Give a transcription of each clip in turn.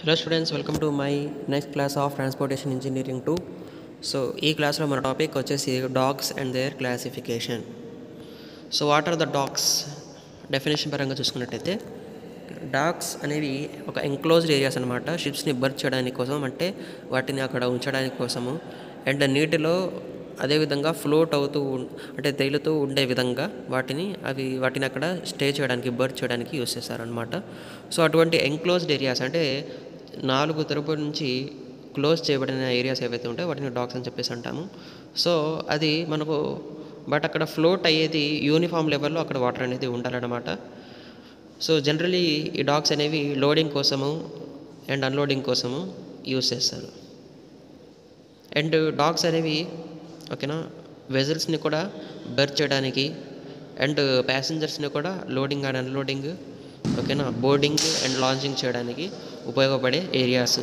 hello students welcome to my next class of transportation engineering two so ఈ క్లాస్లో మన topic వచ్చేసి docks and their classification so what are the docks definition పరంగా చూసుకున్నట్టయితే dogs అనేవి ఒక ఎంక్లోజ్డ్ ఏరియాస్ అనమాట షిప్స్ని బర్త్ చేయడానికి కోసం అంటే వాటిని అక్కడ ఉంచడానికి కోసము అండ్ నీటిలో అదేవిధంగా ఫ్లోట్ అవుతూ ఉం- అంటే తేలుతూ ఉండే విధంగా వాటిని అవి వాటిని అక్కడ స్టే చేయడానికి బర్త్ చేయడానికి యూస్ చేస్తారనమాట సో అటువంటి ఎంక్లోజ్డ్ ఏరియాస్ అంటే నాలుగు తరపు నుంచి క్లోజ్ చేయబడిన ఏరియాస్ ఏవైతే ఉంటాయో వాటిని డాగ్స్ అని చెప్పేసి అంటాము సో అది మనకు బట్ అక్కడ ఫ్లోట్ అయ్యేది యూనిఫామ్ లెవెల్లో అక్కడ వాటర్ అనేది ఉండాలన్నమాట సో జనరలీ ఈ డాగ్స్ అనేవి లోడింగ్ కోసము అండ్ అన్లోడింగ్ కోసము యూస్ చేస్తారు అండ్ డాగ్స్ అనేవి ఓకేనా వెజల్స్ని కూడా బెర్త్ చేయడానికి అండ్ ప్యాసింజర్స్ని కూడా లోడింగ్ అండ్ అన్లోడింగ్ ఓకేనా బోర్డింగ్ అండ్ లాంచింగ్ చేయడానికి ఉపయోగపడే ఏరియాస్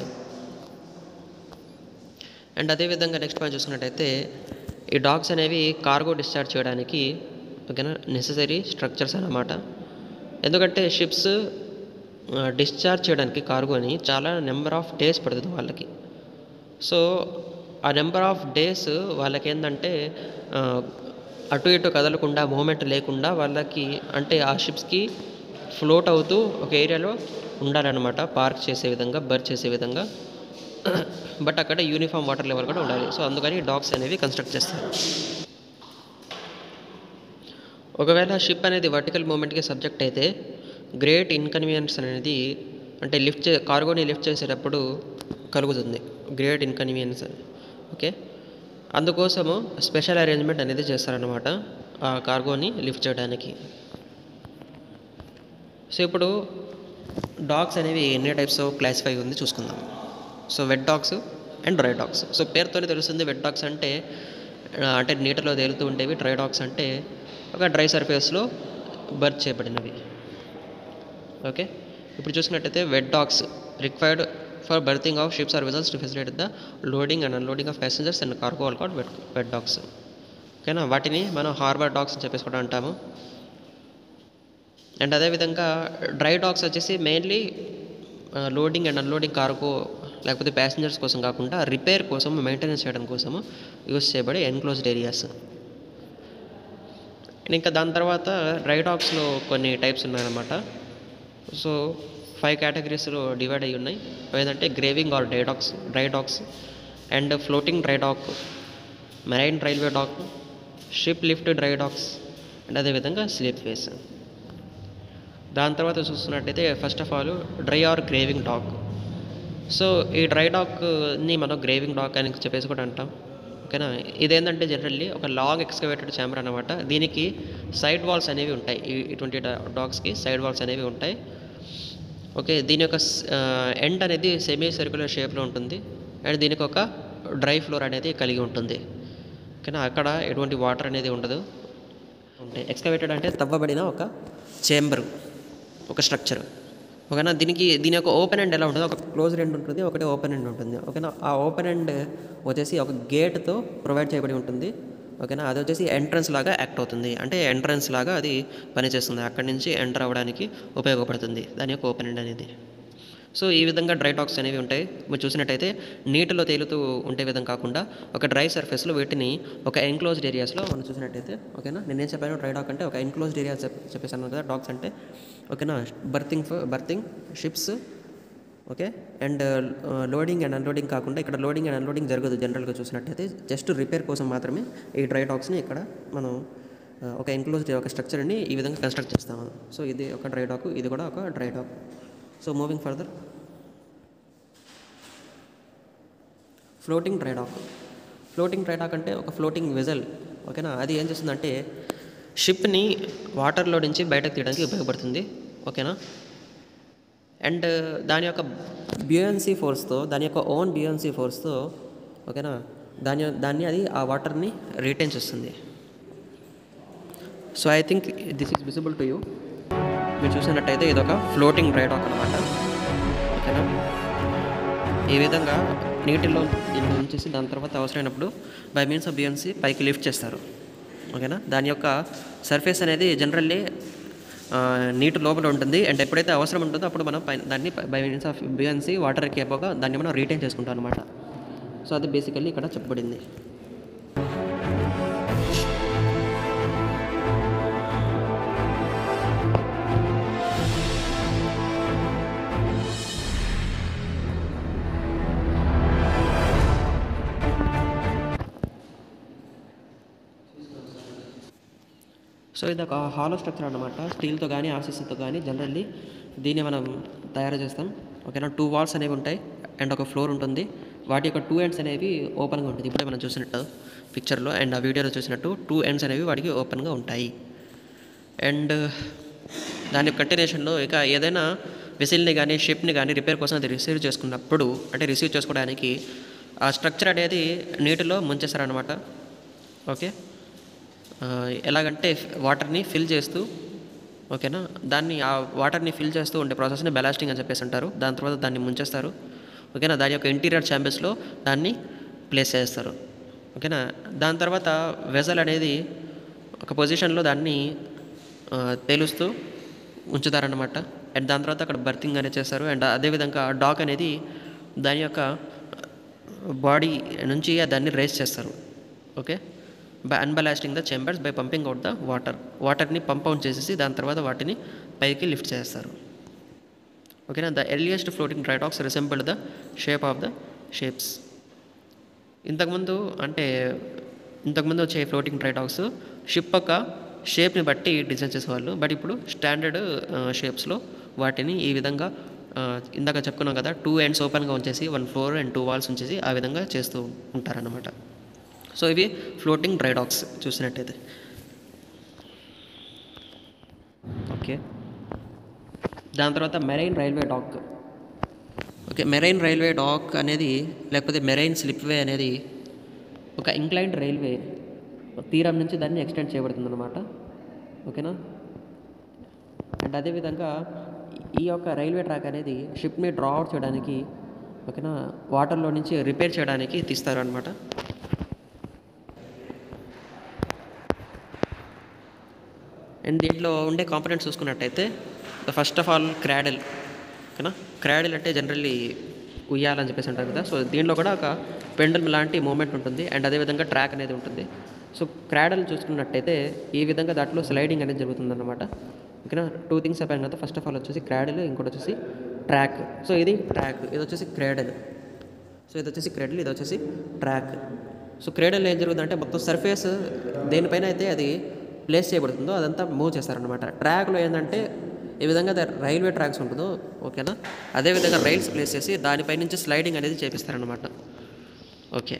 అండ్ అదేవిధంగా నెక్స్ట్ పాయింట్ చూసుకున్నట్టయితే ఈ డాగ్స్ అనేవి కార్గో డిశ్చార్జ్ చేయడానికి ఓకేనా నెససరీ స్ట్రక్చర్స్ అన్నమాట ఎందుకంటే షిప్స్ డిశ్చార్జ్ చేయడానికి కార్గోని చాలా నెంబర్ ఆఫ్ డేస్ పడుతుంది వాళ్ళకి సో ఆ నెంబర్ ఆఫ్ డేస్ వాళ్ళకి ఏంటంటే ఆ, అటు ఇటు కదలకుండా మూమెంట్ లేకుండా వాళ్ళకి అంటే ఆ షిప్స్కి ఫ్లోట్ అవుతూ ఒక ఏరియాలో ఉండాలన్నమాట పార్క్ చేసే విధంగా బర్త్ చేసే విధంగా బట్ అక్కడ యూనిఫామ్ వాటర్ లెవెల్ కూడా ఉండాలి సో అందుకని డాగ్స్ అనేవి కన్స్ట్రక్ట్ చేస్తారు ఒకవేళ షిప్ అనేది వర్టికల్ మూమెంట్కి సబ్జెక్ట్ అయితే గ్రేట్ ఇన్కన్వీనియన్స్ అనేది అంటే లిఫ్ట్ చే కార్గోని లిఫ్ట్ చేసేటప్పుడు కలుగుతుంది గ్రేట్ ఇన్కన్వీనియన్స్ ఓకే అందుకోసము స్పెషల్ అరేంజ్మెంట్ అనేది చేస్తారనమాట ఆ కార్గోని లిఫ్ట్ చేయడానికి సో ఇప్పుడు డాగ్స్ అనేవి ఎన్ని టైప్స్ ఆఫ్ క్లాసిఫై ఉంది చూసుకుందాం so wet docks and dry docks so పేరుతోనే తెలుస్తుంది వెట్ డాగ్స్ అంటే ఆ, అంటే నీటిలో తేలుతూ ఉండేవి డ్రై డాగ్స్ అంటే ఒక డ్రై సర్ఫేస్లో బర్త్ చేయబడినవి ఓకే ఇప్పుడు చూసినట్టయితే wet docks required for berthing of ships or vessels to facilitate the loading and unloading of passengers and cargo all called wet wet docks ఓకేనా వాటిని మనం హార్బర్ డాగ్స్ అని చెప్పేసి కూడా అంటాము అండ్ అదేవిధంగా డ్రై డాగ్స్ వచ్చేసి mainly loading and unloading cargo లేకపోతే ప్యాసింజర్స్ కోసం కాకుండా రిపేర్ కోసం మెయింటెనెన్స్ చేయడం కోసము యూస్ చేయబడే ఎన్క్లోజ్డ్ ఏరియాస్ ఇంకా దాని తర్వాత డ్రై డాగ్స్లో కొన్ని టైప్స్ ఉన్నాయన్నమాట సో ఫైవ్ కేటగిరీస్లో డివైడ్ అయ్యి ఉన్నాయి ఏదంటే graving or dry docks dry docks and floating dry dock marine railway dock ship lift dry docks and అదేవిధంగా స్లీప్ వేస్ దాని తర్వాత చూస్తున్నట్టయితే first of all dry or graving dock so ఈ dry డాగ్ని మనం గ్రేవింగ్ డాగ్ అని చెప్పేసి కూడా అంటాం ఓకేనా ఇదేంటంటే జనరల్లీ ఒక లాంగ్ ఎక్స్కవేటెడ్ ఛాంబర్ అనమాట దీనికి సైడ్ వాల్స్ అనేవి ఉంటాయి ఈ- ఇటువంటి డాగ్స్కి సైడ్ వాల్స్ అనేవి ఉంటాయి ఓకే దీని యొక్క ఎండ్ అనేది సెమీ సర్క్యులర్ షేప్లో ఉంటుంది అండ్ దీనికి ఒక డ్రై ఫ్లోర్ అనేది కలిగి ఉంటుంది ఓకేనా అక్కడ ఎటువంటి వాటర్ అనేది ఉండదు ఉంటాయి ఎక్స్కవేటెడ్ అంటే తవ్వబడిన ఒక చేంబర్ ఒక స్ట్రక్చర్ ఓకేనా దీనికి దీని యొక్క ఓపెన్ ఎండ్ ఎలా ఉంటుంది ఒక క్లోజ్ ఎండ్ ఉంటుంది ఒకటి ఓపెన్ ఎండ్ ఉంటుంది ఓకేనా ఆ ఓపెన్ ఎండ్ వచ్చేసి ఒక గేట్తో ప్రొవైడ్ చేయబడి ఉంటుంది ఓకేనా అది వచ్చేసి ఎంట్రన్స్ లాగా యాక్ట్ అవుతుంది అంటే ఎంట్రన్స్ లాగా అది పనిచేస్తుంది అక్కడి నుంచి ఎంటర్ అవ్వడానికి ఉపయోగపడుతుంది దాని యొక్క ఓపెన్ ఎండ్ అనేది సో ఈ విధంగా డ్రై డాగ్స్ అనేవి ఉంటాయి మీరు చూసినట్టయితే నీటిలో తేలుతూ ఉండే విధంగా కాకుండా ఒక డ్రై సర్ఫేస్లో వీటిని ఒక ఎన్క్లోజ్డ్ ఏరియాస్లో మనం చూసినట్టయితే ఓకేనా నేనేం చెప్పాను డ్రై డాగ్ అంటే ఒక ఎన్క్లోజ్డ్ ఏరియా చెప్పేసాను కదా డాగ్స్ అంటే ఓకేనా berthing berthing ships okay and loading and unloading కాకుండా ఇక్కడ లోడింగ్ అండ్ అన్లోడింగ్ జరగదు జనరల్గా చూసినట్టయితే జస్ట్ రిపేర్ కోసం మాత్రమే ఈ డ్రై డాగ్స్ని ఇక్కడ మనం ఆ, ఒక ఎన్క్లోజ్డ్ ఒక స్ట్రక్చర్ని ఈ విధంగా కన్స్ట్రక్ట్ చేస్తాము సో ఇది ఒక డ్రై డాగ్ ఇది కూడా ఒక dry dock so moving further floating dry dock floating dry dock అంటే ఒక ఫ్లోటింగ్ వెజల్ ఓకేనా అది ఏం చేస్తుందంటే షిప్ని వాటర్లో నుంచి బయటకు తీయడానికి ఉపయోగపడుతుంది ఓకేనా అండ్ దాని యొక్క బియోన్సీ ఫోర్స్తో దాని యొక్క ఓన్ బియోన్సీ ఫోర్స్తో ఓకేనా దాని దాన్ని అది ఆ వాటర్ని రీటైన్ చేస్తుంది so I think this is visible to you మీరు చూసినట్టయితే ఇది ఒక ఫ్లోటింగ్ డ్రై డాక్ అనమాట ఓకేనా ఈ విధంగా నీటిలో దీన్ని ఉంచేసి దాని తర్వాత అవసరమైనప్పుడు బై మీన్స్ ఆఫ్ బియన్సీ పైకి లిఫ్ట్ చేస్తారు ఓకేనా దాని యొక్క సర్ఫేస్ అనేది జనరల్లీ నీటి లోపల ఉంటుంది అండ్ ఎప్పుడైతే అవసరం ఉంటుందో అప్పుడు మనం పైన దాన్ని by means of buoyancy water ఎక్కిపోగా దాన్ని మనం రీటైన్ చేసుకుంటాం అనమాట సో అది బేసికల్లీ ఇక్కడ చెప్పబడింది సో ఇది ఒక హాలో స్ట్రక్చర్ అనమాట స్టీల్తో కానీ ఆర్సీసీతో కానీ జనరల్లీ దీన్ని మనం తయారు చేస్తాం ఓకేనా టూ వాల్స్ అనేవి ఉంటాయి అండ్ ఒక ఫ్లోర్ ఉంటుంది వాటి యొక్క టూ ఎండ్స్ అనేవి ఓపెన్గా ఉంటుంది ఇప్పుడే మనం చూసినట్టు పిక్చర్లో అండ్ ఆ వీడియోలో చూసినట్టు టూ ఎండ్స్ అనేవి వాటికి ఓపెన్గా ఉంటాయి అండ్ దాని కంటిన్యూషన్లో ఇక ఏదైనా వెసిల్ని కానీ షిప్ని కానీ రిపేర్ కోసం అది రిసీవ్ చేసుకున్నప్పుడు అంటే రిసీవ్ చేసుకోవడానికి ఆ స్ట్రక్చర్ అనేది నీటిలో ముంచేస్తారనమాట ఓకే ఆ, ఎలాగంటే వాటర్ని ఫిల్ చేస్తూ ఓకేనా దాన్ని ఆ వాటర్ని ఫిల్ చేస్తూ ఉండే ప్రాసెస్ని బెలాస్టింగ్ అని చెప్పేసి అంటారు దాని తర్వాత దాన్ని ముంచేస్తారు ఓకేనా దాని యొక్క ఇంటీరియర్ ఛాంబర్స్లో దాన్ని ప్లేస్ చేస్తారు ఓకేనా దాని తర్వాత వెజల్ అనేది ఒక పొజిషన్లో దాన్ని ఆ, తేలుస్తూ ఉంచుతారనమాట అండ్ దాని తర్వాత అక్కడ బర్తింగ్ అనేది చేస్తారు అండ్ అదేవిధంగా డాక్ అనేది దాని యొక్క బాడీ నుంచి దాన్ని రేస్ చేస్తారు okay by unballasting the chambers by pumping out the water వాటర్ని పంప్ అవుట్ చేసేసి దాని తర్వాత వాటిని పైకి లిఫ్ట్ చేస్తారు ఓకేనా the earliest floating drydocks resemble the shape of the shapes ఇంతకుముందు అంటే ఇంతకుముందు వచ్చే ఫ్లోటింగ్ డ్రైడాక్స్ షిప్ యొక్క షేప్ని బట్టి డిజైన్ చేసేవాళ్ళు బట్ ఇప్పుడు స్టాండర్డ్ షేప్స్లో వాటిని ఈ విధంగా ఆ, ఇందాక చెప్పుకున్నాం కదా టూ ఎండ్స్ ఓపెన్గా ఉంచేసి one floor and two walls ఉంచేసి ఆ విధంగా చేస్తూ ఉంటారన్నమాట సో ఇవి ఫ్లోటింగ్ డ్రైడాక్స్ చూసినట్టయితే ఓకే దాని తర్వాత marine railway dock okay marine railway dock అనేది లేకపోతే మెరైన్ స్లిప్వే అనేది ఒక ఇంక్లైన్డ్ రైల్వే తీరం నుంచి దాన్ని ఎక్స్టెండ్ చేయబడుతుంది అనమాట ఓకేనా అండ్ అదేవిధంగా ఈ యొక్క రైల్వే ట్రాక్ అనేది షిప్ని డ్రా అవుట్ చేయడానికి ఓకేనా వాటర్లో నుంచి రిపేర్ చేయడానికి తీస్తారు అనమాట అండ్ దీంట్లో ఉండే కాంపనెంట్స్ చూసుకున్నట్టయితే ఫస్ట్ ఆఫ్ ఆల్ క్రాడెల్ ఓకేనా క్రాడెల్ అంటే జనరల్లీ ఉయ్యాలని చెప్పేసి అంటారు కదా సో దీంట్లో కూడా ఒక పెండల్ లాంటి మూమెంట్ ఉంటుంది అండ్ అదేవిధంగా ట్రాక్ అనేది ఉంటుంది సో క్రాడల్ చూసుకున్నట్టయితే ఈ విధంగా దాంట్లో స్లైడింగ్ అనేది జరుగుతుందన్నమాట ఓకేనా టూ థింగ్స్ చెప్పాను కదా ఫస్ట్ ఆఫ్ ఆల్ వచ్చేసి క్రాడెల్ ఇంకోటి వచ్చేసి ట్రాక్ సో ఇది ట్రాక్ ఇది వచ్చేసి క్రాడెల్ సో ఇది వచ్చేసి క్రెడల్ ఇది వచ్చేసి ట్రాక్ సో క్రేడల్ ఏం జరుగుతుందంటే మొత్తం సర్ఫేస్ దేనిపైన అయితే అది ప్లేస్ చేయబడుతుందో అదంతా మూవ్ చేస్తారనమాట ట్రాక్లో ఏంటంటే ఈ విధంగా ద- రైల్వే ట్రాక్స్ ఉంటుందో ఓకేనా అదేవిధంగా రైల్స్ ప్లేస్ చేసి దానిపై నుంచి స్లైడింగ్ అనేది చేపిస్తారనమాట okay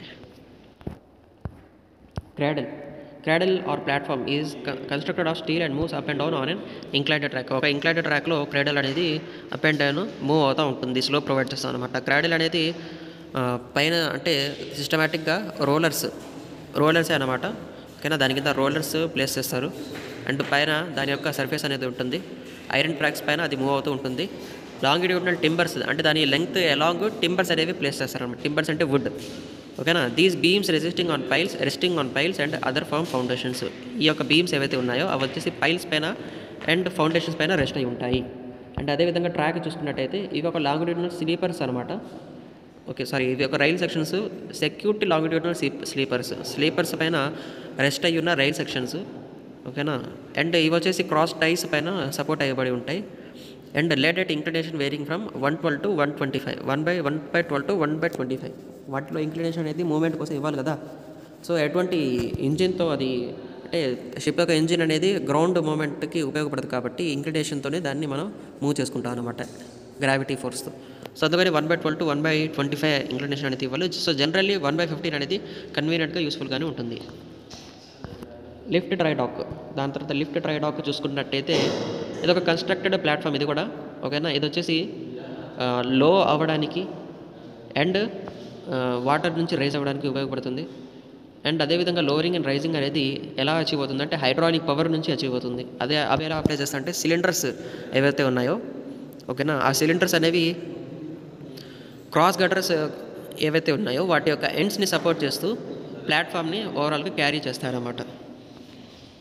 cradle cradle or platform is constructed of steel and moves up and down on an inclined track ఒక ఇంక్లైడెడ్ ట్రాక్లో క్రాడల్ అనేది అప్ అండ్ డౌన్ మూవ్ అవుతూ ఉంటుంది స్లో ప్రొవైడ్ చేస్తాం అనమాట క్రాడల్ అనేది ఆ, పైన అంటే సిస్టమేటిక్గా రోలర్స్ రోలర్సే అనమాట ఓకేనా దాని కింద రోలర్స్ ప్లేస్ చేస్తారు అండ్ పైన దాని యొక్క సర్ఫేస్ అనేది ఉంటుంది ఐరన్ ట్రాక్స్ పైన అది మూవ్ అవుతూ ఉంటుంది లాంగిట్యూడినల్ టింబర్స్ అంటే దాని లెంగ్త్ అలాంగ్ టింబర్స్ అనేవి ప్లేస్ చేస్తారు అనమాట టింబర్స్ అంటే వుడ్ ఓకేనా these beams resisting on piles resting on piles and other form foundations ఈ యొక్క బీమ్స్ ఏవైతే ఉన్నాయో అవి వచ్చేసి పైల్స్ పైన అండ్ ఫౌండేషన్స్ పైన రెస్ట్ అయి ఉంటాయి అండ్ అదేవిధంగా ట్రాక్ చూసుకున్నట్టయితే ఇవి ఒక లాంగిట్యూడినల్ స్లీపర్స్ అనమాట ఓకే సారీ ఇవి ఒక rail sections security longitudinal sleepers sleepers పైన రెస్ట్ అయ్యి ఉన్న రైల్ సెక్షన్స్ ఓకేనా అండ్ ఇవి వచ్చేసి క్రాస్ టైస్ పైన సపోర్ట్ అయ్యబడి ఉంటాయి and rated inclination varying from one twelve to one twenty five one by one by twelve to one by twenty five వాటిలో ఇంక్లినేషన్ అనేది మూమెంట్ కోసం ఇవ్వాలి కదా సో ఎటువంటి ఇంజిన్తో అది అంటే షిప్ యొక్క ఇంజిన్ అనేది గ్రౌండ్ మూమెంట్కి ఉపయోగపడదు కాబట్టి ఇంక్లినేషన్తోనే దాన్ని మనం మూవ్ చేసుకుంటాం అనమాట గ్రావిటీ ఫోర్స్తో సో అందుకని one by twelve to one by twenty five inclination అనేది ఇవ్వాలి so generally one by fifteen అనేది కన్వీనియంట్గా యూస్ఫుల్గానే ఉంటుంది లిఫ్ట్ డ్రై డాక్ దాని తర్వాత లిఫ్ట్ డ్రై డాక్ చూసుకున్నట్టయితే ఇది ఒక కన్స్ట్రక్టెడ్ ప్లాట్ఫామ్ ఇది కూడా ఓకేనా ఇది వచ్చేసి లో అవ్వడానికి అండ్ వాటర్ నుంచి రైజ్ అవ్వడానికి ఉపయోగపడుతుంది అండ్ అదేవిధంగా లోవరింగ్ అండ్ రైజింగ్ అనేది ఎలా అచీవ్ అవుతుంది అంటే హైడ్రాలిక్ పవర్ నుంచి అచీవ్ అవుతుంది అదే అవి ఎలా అప్లై చేస్తా అంటే సిలిండర్స్ ఏవైతే ఉన్నాయో ఓకేనా ఆ సిలిండర్స్ అనేవి క్రాస్ గటర్స్ ఏవైతే ఉన్నాయో వాటి యొక్క ఎండ్స్ని సపోర్ట్ చేస్తూ ప్లాట్ఫామ్ని ఓవరాల్గా క్యారీ చేస్తారన్నమాట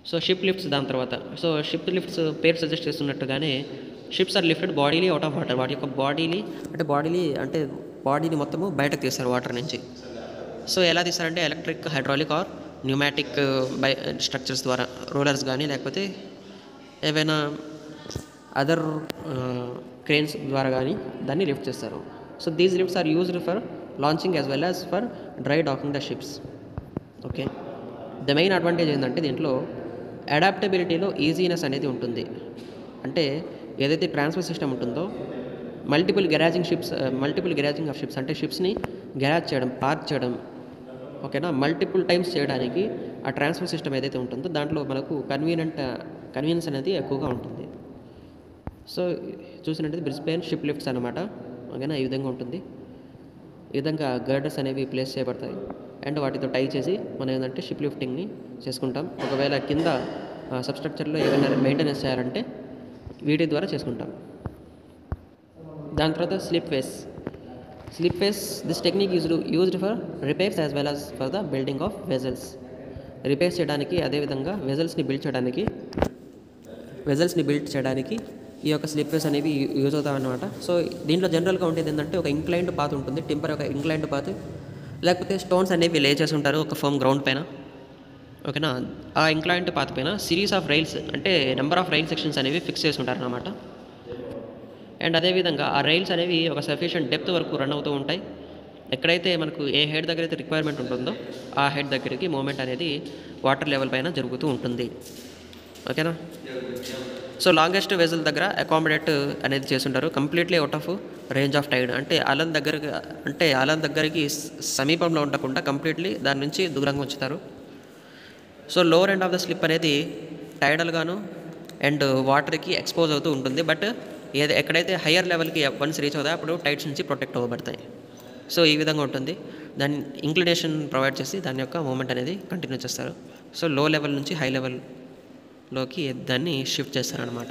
సో షిప్ లిఫ్ట్స్ దాని తర్వాత సో షిప్ లిఫ్ట్స్ పేరు సజెస్ట్ చేస్తున్నట్టుగానే ships are lifted bodily out of water వాటి యొక్క బాడీని అంటే బాడీని అంటే బాడీని మొత్తము బయటకు తీస్తారు వాటర్ నుంచి సో ఎలా తీస్తారంటే electric hydraulic or pneumatic by structures ద్వారా రోలర్స్ కానీ లేకపోతే ఏవైనా అదర్ క్రెయిన్స్ ద్వారా కానీ దాన్ని లిఫ్ట్ చేస్తారు so these lifts are used for launching as well as for dry docking the ships okay the main advantage ఏంటంటే దీంట్లో అడాప్టబిలిటీలో ఈజీనెస్ అనేది ఉంటుంది అంటే ఏదైతే ట్రాన్స్ఫర్ సిస్టమ్ ఉంటుందో multiple garaging ships multiple garaging of ships అంటే షిప్స్ని గెరాజ్ చేయడం పార్క్ చేయడం ఓకేనా మల్టిపుల్ టైమ్స్ చేయడానికి ఆ ట్రాన్స్ఫర్ సిస్టమ్ ఏదైతే ఉంటుందో దాంట్లో మనకు కన్వీనియంట్ కన్వీనియన్స్ అనేది ఎక్కువగా ఉంటుంది సో చూసినట్టయితే బ్రిస్బెయిన్ షిప్ లిఫ్ట్స్ అనమాట ఓకేనా ఈ విధంగా ఉంటుంది ఈ విధంగా గర్డర్స్ అనేవి ప్లేస్ చేయబడతాయి అండ్ వాటితో టై చేసి మనం ఏంటంటే షిప్ లిఫ్టింగ్ని చేసుకుంటాం ఒకవేళ కింద సబ్స్ట్రక్చర్లో ఏమైనా మెయింటెనెన్స్ చేయాలంటే వీటి ద్వారా చేసుకుంటాం దాని తర్వాత slipways slipways this technique used used for repairs as well as for the building of vessels repairs చేయడానికి అదేవిధంగా వెజల్స్ని బిల్డ్ చేయడానికి వెజల్స్ని బిల్డ్ చేయడానికి ఈ యొక్క స్లిప్ వేస్ అనేవి యూజ్ అవుతాయి అనమాట సో దీంట్లో జనరల్గా ఉండేది ఏంటంటే ఒక ఇంక్లైన్డ్ పాత్ ఉంటుంది టెంపర్ ఒక ఇంక్లైన్డ్ పాత్ లేకపోతే స్టోన్స్ అనేవి లే చేసి ఉంటారు ఒక ఫోమ్ గ్రౌండ్ పైన ఓకేనా ఆ ఇంక్లైన్డ్ పాత్ పైన సిరీస్ ఆఫ్ రైల్స్ అంటే నెంబర్ ఆఫ్ రైల్ సెక్షన్స్ అనేవి ఫిక్స్ చేసి ఉంటారు అనమాట అండ్ అదేవిధంగా ఆ రైల్స్ అనేవి ఒక సఫిషియంట్ డెప్త్ వరకు రన్ అవుతూ ఉంటాయి ఎక్కడైతే మనకు ఏ హెడ్ దగ్గర అయితే రిక్వైర్మెంట్ ఉంటుందో ఆ హెడ్ దగ్గరికి మూమెంట్ అనేది వాటర్ లెవెల్ పైన జరుగుతూ ఉంటుంది ఓకేనా సో లాంగెస్ట్ వెజల్ దగ్గర అకామిడేట్ అనేది చేస్తుంటారు completely out of range of tide అంటే అలం దగ్గర అంటే అలం దగ్గరికి స- సమీపంలో ఉండకుండా కంప్లీట్లీ దాని నుంచి దూరంగా ఉంచుతారు so lower end of the slip అనేది టైడల్గాను అండ్ వాటర్కి ఎక్స్పోజ్ అవుతూ ఉంటుంది బట్ ఏది ఎక్కడైతే హయ్యర్ లెవెల్కి వన్స్ రీచ్ అవుతాయో అప్పుడు టైడ్స్ నుంచి ప్రొటెక్ట్ అవ్వబడతాయి సో ఈ విధంగా ఉంటుంది దాని ఇంక్లినేషన్ ప్రొవైడ్ చేసి దాని యొక్క మూమెంట్ అనేది కంటిన్యూ చేస్తారు సో లో లెవెల్ నుంచి హై లెవెల్లోకి దాన్ని షిఫ్ట్ చేస్తారనమాట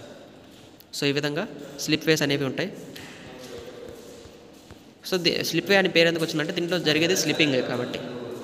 సో ఈ విధంగా స్లిప్ వేస్ అనేవి ఉంటాయి సో ది స్లిప్ వే అని పేరు ఎందుకు వచ్చిందంటే దీంట్లో జరిగేది స్లిప్పింగ్ కాబట్టి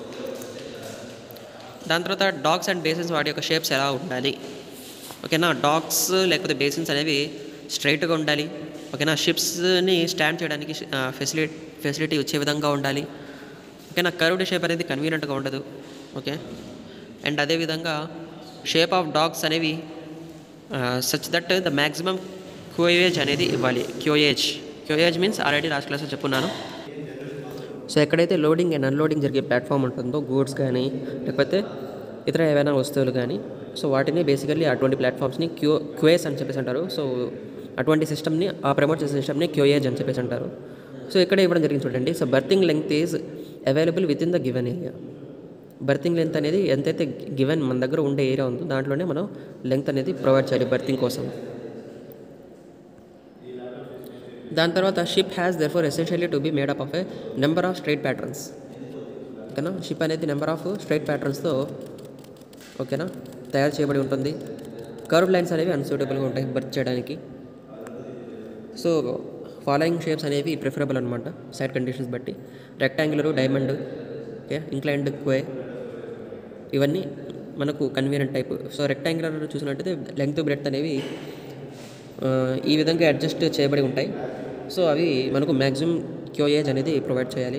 దాని తర్వాత డాగ్స్ అండ్ బేసిన్స్ వాటి యొక్క షేప్స్ ఎలా ఉండాలి ఓకేనా డాగ్స్ లేకపోతే బేసిన్స్ అనేవి స్ట్రైట్గా ఉండాలి ఓకేనా షిప్స్ని స్టాండ్ చేయడానికి ఫెసిలిటీ ఫెసిలిటీ వచ్చే విధంగా ఉండాలి ఓకేనా కర్వ్డ్ షేప్ అనేది కన్వీనియంట్గా ఉండదు ఓకే అండ్ అదేవిధంగా shape of docks such that the ద మ్యాక్సిమం క్యూఏజ్ అనేది ఇవ్వాలి quayage quayage means already last క్లాస్లో చెప్పున్నాను సో ఎక్కడైతే లోడింగ్ అండ్ అన్లోడింగ్ జరిగే ప్లాట్ఫామ్ ఉంటుందో గూడ్స్ కానీ లేకపోతే ఇతర ఏవైనా వస్తువులు కానీ సో వాటిని బేసికల్లీ అటువంటి ప్లాట్ఫామ్స్ని క్యూ క్యూఎస్ అని చెప్పేసి అంటారు సో అటువంటి సిస్టమ్ని ఆ ప్రమోట్ చేసే సిస్టమ్ని క్యూఏజ్ అని చెప్పేసి అంటారు సో ఇక్కడ ఇవ్వడం జరిగింది చూడండి so berthing length is available within the given area berthing length అనేది ఎంతైతే గివెన్ మన దగ్గర ఉండే ఏరియా ఉందో దాంట్లోనే మనం లెంగ్త్ అనేది ప్రొవైడ్ చేయాలి బర్తింగ్ కోసం దాని తర్వాత ship has therefore essentially to be made up of a number of straight patterns ఓకేనా షిప్ అనేది నెంబర్ ఆఫ్ స్ట్రైట్ ప్యాటర్న్స్తో ఓకేనా తయారు చేయబడి ఉంటుంది కర్వ్ లైన్స్ అనేవి అన్సూటబుల్గా ఉంటాయి బర్త్ చేయడానికి సో ఫాలోయింగ్ షేప్స్ అనేవి ప్రిఫరబుల్ అనమాట సైడ్ కండిషన్స్ బట్టి rectangular diamond okay inclined quay ఇవన్నీ మనకు కన్వీనియంట్ టైప్ సో రెక్టాంగులర్ చూసినట్టయితే లెంగ్త్ బ్రెడ్త్ అనేవి ఆ, ఈ విధంగా అడ్జస్ట్ చేయబడి ఉంటాయి సో అవి మనకు మ్యాక్సిమం క్యూఏజ్ అనేది ప్రొవైడ్ చేయాలి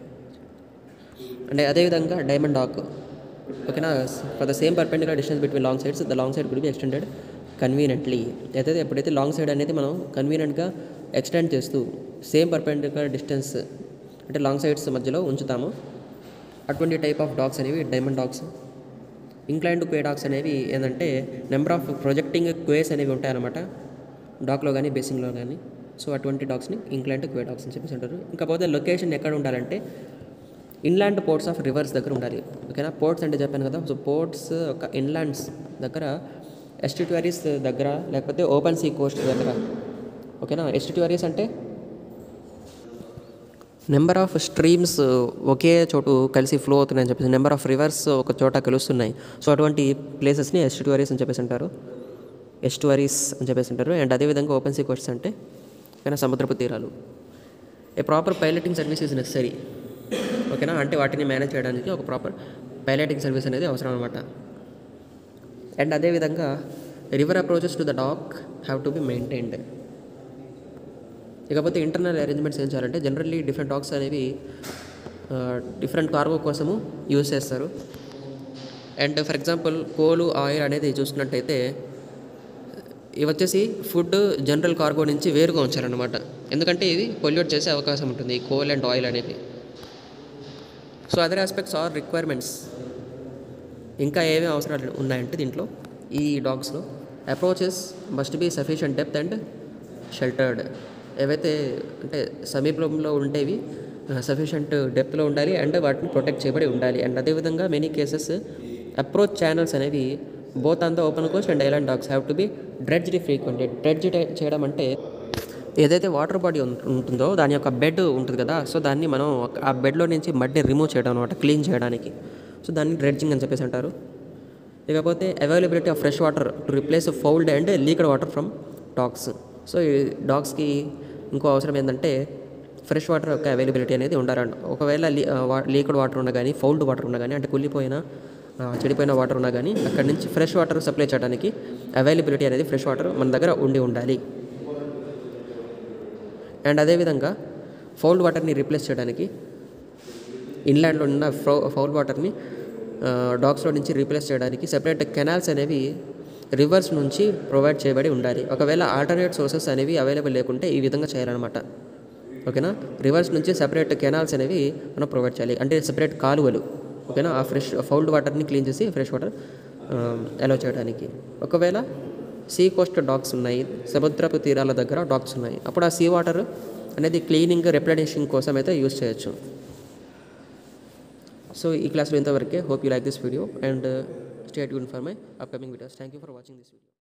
అంటే అదేవిధంగా డైమండ్ డాక్ ఓకేనా for the same perpendicular distance between long sides the long side could be extended conveniently అయితే ఎప్పుడైతే లాంగ్ సైడ్ అనేది మనం కన్వీనియంట్గా ఎక్స్టెండ్ చేస్తూ సేమ్ పర్పెండికులర్ డిస్టెన్స్ అంటే లాంగ్ సైడ్స్ మధ్యలో ఉంచుతాము అటువంటి టైప్ ఆఫ్ డాగ్స్ అనేవి diamond docks inclined quay docks అనేవి ఏంటంటే నెంబర్ ఆఫ్ ప్రొజెక్టింగ్ క్వేస్ అనేవి ఉంటాయన్నమాట డాక్లో కానీ బేసింగ్లో కానీ సో అటువంటి డాగ్స్ని ఇంక్లైన్డ్ క్వే డాగ్స్ అని చెప్పేసి అంటారు ఇంకపోతే లొకేషన్ ఎక్కడ ఉండాలంటే ఇన్లాండ్ పోర్ట్స్ ఆఫ్ రివర్స్ దగ్గర ఉండాలి ఓకేనా పోర్ట్స్ అంటే చెప్పాను కదా సో పోర్ట్స్ ఒక ఇన్లాండ్స్ దగ్గర ఎస్టిట్యూరీస్ దగ్గర లేకపోతే ఓపెన్ సీ కోస్ట్ దగ్గర ఓకేనా ఎస్టిట్యూరీస్ అంటే నెంబర్ ఆఫ్ స్ట్రీమ్స్ ఒకే చోటు కలిసి ఫ్లో అవుతున్నాయని చెప్పేసి నెంబర్ ఆఫ్ రివర్స్ ఒక చోట కలుస్తున్నాయి సో అటువంటి ప్లేసెస్ని ఎస్టువరీస్ అని చెప్పేసి అంటారు ఎస్టువరీస్ అని చెప్పేసి అంటారు అండ్ అదేవిధంగా ఓపెన్ సీ కోస్ట్స్ అంటే కానీ సముద్రపు తీరాలు a proper piloting service is necessary ఓకేనా అంటే వాటిని మేనేజ్ చేయడానికి ఒక ప్రాపర్ పైలటింగ్ సర్వీస్ అనేది అవసరం అనమాట అండ్ అదేవిధంగా river approaches to the dock have to be maintained ఇకపోతే ఇంటర్నల్ అరేంజ్మెంట్స్ ఏం చేయాలంటే జనరల్లీ డిఫరెంట్ డాక్స్ అనేవి డిఫరెంట్ కార్గో కోసము యూజ్ చేస్తారు and for example coal oil అనేది చూసుకున్నట్టయితే ఇవి వచ్చేసి ఫుడ్ జనరల్ కార్గో నుంచి వేరుగా ఉంచారనమాట ఎందుకంటే ఇవి పొల్యూట్ చేసే అవకాశం ఉంటుంది ఈ కోల్ అండ్ ఆయిల్ అనేవి so other aspects or requirements ఇంకా ఏమేమి అవసరాలు ఉన్నాయంటే దీంట్లో ఈ డాగ్స్లో approaches must be sufficient depth and sheltered ఏవైతే అంటే సమీపంలో ఉండేవి సఫిషియంట్ డెప్త్లో ఉండాలి అండ్ వాటిని ప్రొటెక్ట్ చేయబడి ఉండాలి అండ్ అదేవిధంగా మెనీ కేసెస్ అప్రోచ్ ఛానల్స్ అనేవి both on the open coast and island docks have to be dredged frequented dredge చేయడం అంటే ఏదైతే వాటర్ బాడీ ఉంటుందో దాని యొక్క బెడ్ ఉంటుంది కదా సో దాన్ని మనం ఒక- ఆ బెడ్లో నుంచి మడ్ని రిమూవ్ చేయడం అనమాట క్లీన్ చేయడానికి సో దాన్ని డ్రెడ్జింగ్ అని చెప్పేసి అంటారు ఇకపోతే availability of fresh water to replace fouled and leaked water from docks so ఈ డాగ్స్కి ఇంకో అవసరం ఏంటంటే ఫ్రెష్ వాటర్ యొక్క అవైలబిలిటీ అనేది ఉండాలండి ఒకవేళ లీ లీక్డ్ వాటర్ ఉన్నా కానీ ఫౌల్డ్ వాటర్ ఉన్నా కానీ అంటే కుళ్ళిపోయిన ఆ, చెడిపోయిన వాటర్ ఉన్నా కానీ అక్కడి నుంచి ఫ్రెష్ వాటర్ సప్లై చేయడానికి అవైలబిలిటీ అనేది ఫ్రెష్ వాటర్ మన దగ్గర ఉండి ఉండాలి అండ్ అదేవిధంగా ఫౌల్డ్ వాటర్ని రీప్లేస్ చేయడానికి ఇన్లాండ్లో ఉన్న ఫౌ ఫౌల్ వాటర్ని డాగ్స్లో నుంచి రీప్లేస్ చేయడానికి సెపరేట్ కెనాల్స్ అనేవి రివర్స్ నుంచి ప్రొవైడ్ చేయబడి ఉండాలి ఒకవేళ ఆల్టర్నేట్ సోర్సెస్ అనేవి అవైలబుల్ లేకుంటే ఈ విధంగా చేయాలన్నమాట ఓకేనా రివర్స్ నుంచి సెపరేట్ కెనాల్స్ అనేవి మనం ప్రొవైడ్ చేయాలి అంటే సెపరేట్ కాలువలు ఓకేనా ఆ ఫ్రెష్ ఫౌల్డ్ వాటర్ని క్లీన్ చేసి ఫ్రెష్ వాటర్ అలో చేయడానికి ఒకవేళ సీ కోస్ట్ డాగ్స్ ఉన్నాయి సముద్రపు తీరాల దగ్గర డాగ్స్ ఉన్నాయి అప్పుడు ఆ సీ వాటర్ అనేది క్లీనింగ్ రెప్లెనిషింగ్ కోసం అయితే యూస్ చేయొచ్చు సో ఈ క్లాస్లో ఇంతవరకే hope you like this video and stay యూన్ for my upcoming videos thank you for watching this video